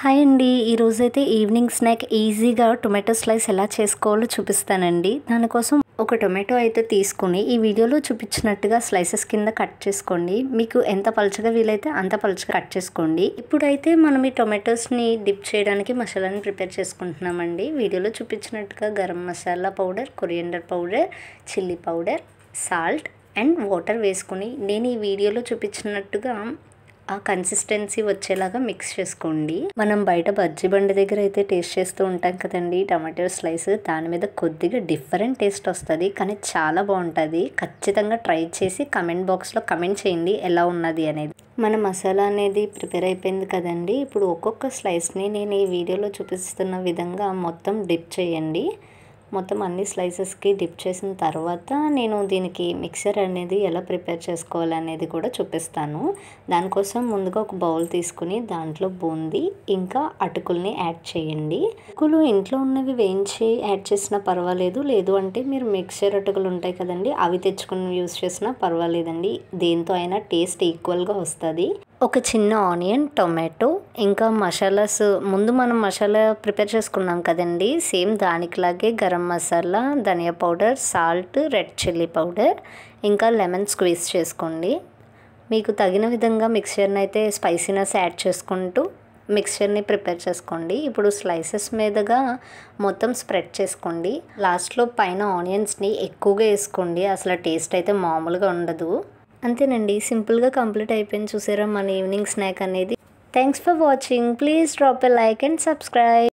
hi అండి ఈరోజైతే evening snack ఈజీగా టొమాటో స్లైస్ ఎలా చేసుకోవాలో చూపిస్తానండి దానికోసం ఒక టొమాటో అయితే తీసుకుని ఈ వీడియోలో చూపించినట్టుగా స్లైసెస్ కింద కట్ చేసుకోండి మీకు ఎంత పలుచగా వీలైతే అంత పలుచగా కట్ చేసుకోండి ఇప్పుడైతే మనం ఈ టొమాటోస్ని డిప్ చేయడానికి మసాలాని ప్రిపేర్ చేసుకుంటున్నామండి వీడియోలో చూపించినట్టుగా garam masala powder coriander powder chilli powder salt and water వేసుకుని నేను ఈ వీడియోలో చూపించినట్టుగా ఆ కన్సిస్టెన్సీ వచ్చేలాగా మిక్స్ చేసుకోండి మనం బయట బజ్జీ బండి దగ్గర అయితే టేస్ట్ చేస్తూ ఉంటాం కదండి టమాటో స్లైస్ దాని మీద కొద్దిగా డిఫరెంట్ టేస్ట్ వస్తుంది కానీ చాలా బాగుంటుంది ఖచ్చితంగా ట్రై చేసి కమెంట్ బాక్స్లో కమెంట్ చేయండి ఎలా ఉన్నది అనేది మన మసాలా అనేది ప్రిపేర్ అయిపోయింది కదండి ఇప్పుడు ఒక్కొక్క స్లైస్ని నేను ఈ వీడియోలో చూపిస్తున్న విధంగా మొత్తం డిప్ చేయండి మొత్తం అన్ని స్లైసెస్కి డిప్ చేసిన తర్వాత నేను దీనికి మిక్సర్ అనేది ఎలా ప్రిపేర్ చేసుకోవాలనేది కూడా చూపిస్తాను దానికోసం ముందుగా ఒక బౌల్ తీసుకుని దాంట్లో బూందీ ఇంకా అటుకుల్ని యాడ్ చేయండి అటుకులు ఇంట్లో ఉన్నవి వేయించి యాడ్ చేసినా పర్వాలేదు లేదు అంటే మీరు మిక్సర్ అటుకులు ఉంటాయి కదండి అవి తెచ్చుకుని యూస్ చేసినా పర్వాలేదండి దేంతో అయినా టేస్ట్ ఈక్వల్గా వస్తుంది ఒక చిన్న ఆనియన్ టొమాటో ఇంకా మసాలాస్ ముందు మనం మసాలా ప్రిపేర్ చేసుకున్నాం కదండి సేమ్ దానికిలాగే గరం మసాలా ధనియా powder salt red chilli powder ఇంకా లెమన్ స్క్వీజ్ చేసుకోండి మీకు తగిన విధంగా మిక్చర్ని అయితే స్పైసీనెస్ యాడ్ చేసుకుంటూ మిక్చర్ని ప్రిపేర్ చేసుకోండి ఇప్పుడు స్లైసెస్ మీదుగా మొత్తం స్ప్రెడ్ చేసుకోండి లాస్ట్లో పైన ఆనియన్స్ని ఎక్కువగా వేసుకోండి అసలు టేస్ట్ అయితే మామూలుగా ఉండదు అంతేనండి సింపుల్గా కంప్లీట్ అయిపోయింది చూసారా మన ఈవినింగ్ స్నాక్ అనేది thanks for watching please drop a like and subscribe